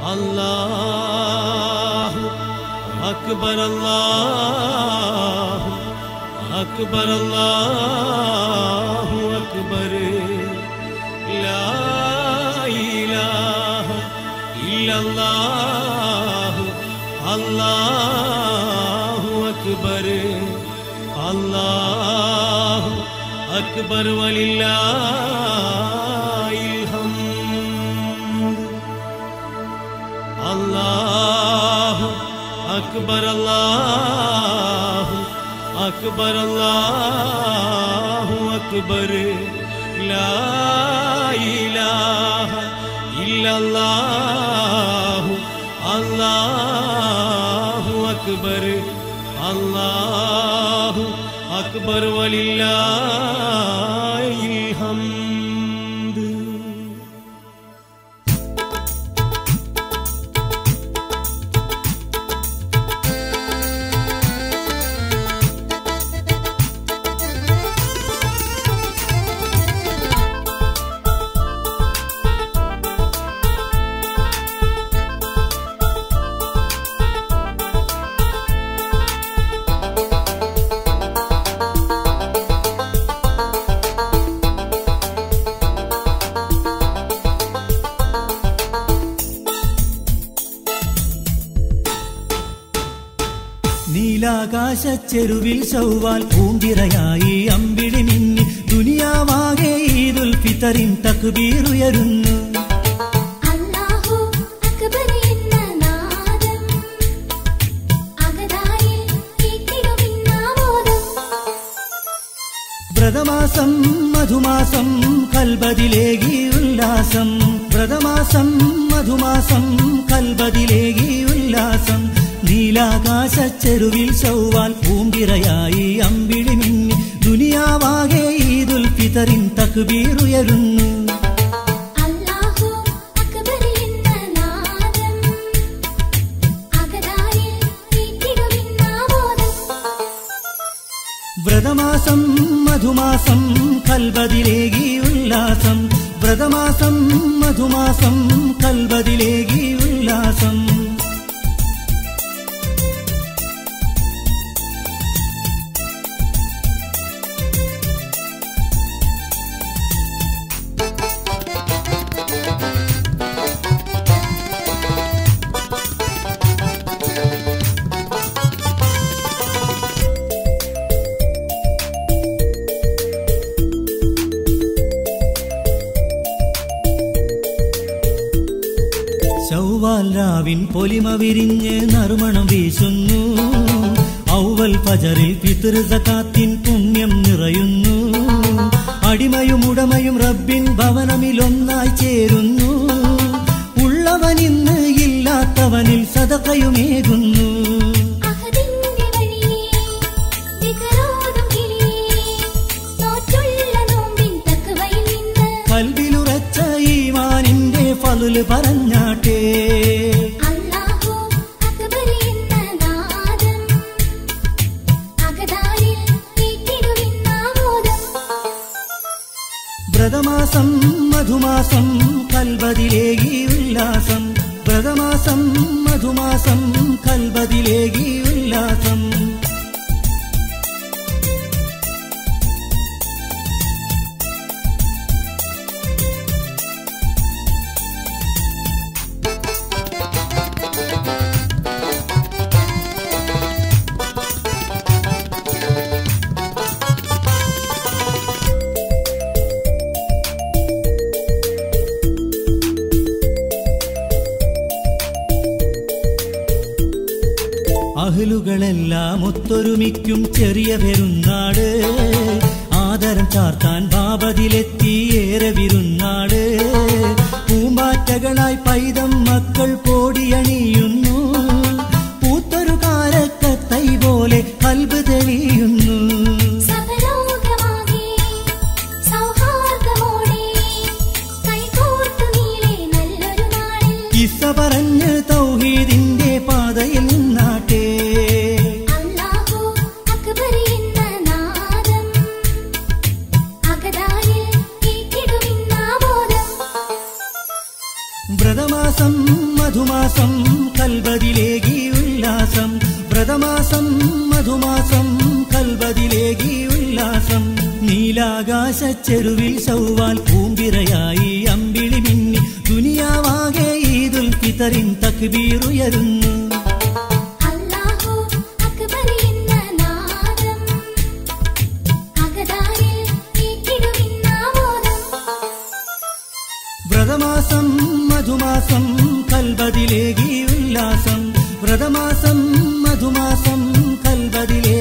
അല്ലാഹു അക്ബർ അല്ലാഹു അക്ബർ അല്ലാഹു അക്ബർ ലാ ഇലാഹ ഇല്ലല്ലാഹു അല്ലാഹു അക്ബർ അല്ലാഹു അക്ബർ വലില്ലാഹിൽ ഹംദ് അല്ലാഹു അക്ബർ അല്ലാഹു അക്ബർ അല്ലാഹു അക്ബർ ലാ ഇലാഹ ഇല്ലല്ലാഹു അല്ലാഹു അക്ബർ അല്ലാഹു അക്ബർ വലില്ലാഹിൽ ഹംദ് നീലാകാശച്ചെരുവിൽ ചൊവ്വാൽ പൂന്തിറയായി അമ്പിളി മിന്നി ദുനിയാവാകെ ഈദുൽ ഫിത്തറിൻ തക്ബീറുയരുന്നു അല്ലാഹു അക്ബർ എന്ന നാദം അകതാരിൽ കേട്ടിടുമിന്നാമോദം വ്രതമാസം മധുമാസം കൽബതിലേകി ഉല്ലാസം വ്രതമാസം മധുമാസം കൽബതിലേകി ഉല്ലാസം നീലാകാശച്ചെരുവിൽ ചൊവ്വാൽ പൂമ്പിറയായി അമ്പിളി മിന്നി ദുനിയാവാകെ ഈദുൽ ഫിത്തറിൻ തക്ബീറുയരുന്നു അല്ലാഹു അക്ബർ എന്ന നാദം അകതാരിൽ കേട്ടിടുമിന്നാമോദം വ്രതമാസം മധുമാസം കൽബതിലേകി ഉല്ലാസം വ്രതമാസം മധുമാസം കൽബതിലേകി ഉല്ലാസം ചൊവ്വാൽ രാവിൻ പൊലിമ വിരിഞ്ഞ് നറുമണം വീശുന്നു ഔവൽ ഫജറിൽ പിതൃ സകാത്തിൻ പുണ്യം നിറയുന്നു അടിമയും ഉടമയും റബ്ബിൻ ഭവനമിലൊന്നായി ചേരുന്നു ഉള്ളവൻ ഇന്ന് ഇല്ലാത്തവനിൽ സദകയുമേകുന്നു അഹദിന്റെ വഴിയേ ദിക്റോതും കിളിയേ നോറ്റുള്ള നോമ്പിൻ തഖ്വയിൽ നിന്ന് കൽവിലുറച്ച ഈമാനിന്റെ ഫലുല് പറഞ്ഞാട്ടേ അല്ലാഹു അക്ബർ എന്ന നാദം അകതാരിൽ കേട്ടിടുമിന്നാമോദം വ്രതമാസം മധുമാസം കൽബതിലേകി ഉല്ലാസം വ്രതമാസം മധുമാസം കൽബതിലേകി ഉല്ലാസം അഹ്ലുകളെല്ലാം ഒത്തൊരുമിക്കും ചെറിയ പെരുന്നാട് ആദരം ചാർത്താൻ ബാബതിലെത്തി ഏറെ വിരുന്നാട് പൂമ്പാറ്റകളായി പൈതം മക്കൾ കോടിയണിയുന്നു പൂത്തൊരു കാരക്കത്തൈ പോലെ കൽബ് തെളിയുന്നു സകലോകമാകെ സൗഹാർദ്ദമോടെ കൈകോർത്തു നീളെ നല്ലൊരു നാളിൽ കിസ്സ പറഞ്ഞ് തൗഹീദിന്റെ പാതയിൽ നിന്നാട്ടേ അല്ലാഹു അക്ബർ എന്ന നാദം അകതാരിൽ കേട്ടിടുമിന്നാമോദം വ്രതമാസം മധുമാസം കൽബതിലേകി ഉല്ലാസം വ്രതമാസം മധുമാസം കൽബതിലേകി ഉല്ലാസം നീലാകാശ ചെരുവിൽ സൗവാൽ പൂമ്പിറയായി അമ്പിളി മിന്നി ദുനിയാവാകെ ഈദുൽ ഫിത്തറിൻ തക്ബീറുയരുന്നു അല്ലാഹു അക്ബർ എന്ന നാദം അകതാരിൽ കേട്ടിടുമിന്നാമോദം വ്രതമാസം മധുമാസം കൽബതിലേകി ഉല്ലാസം വ്രതമാസം മധുമാസം കൽബതിലേ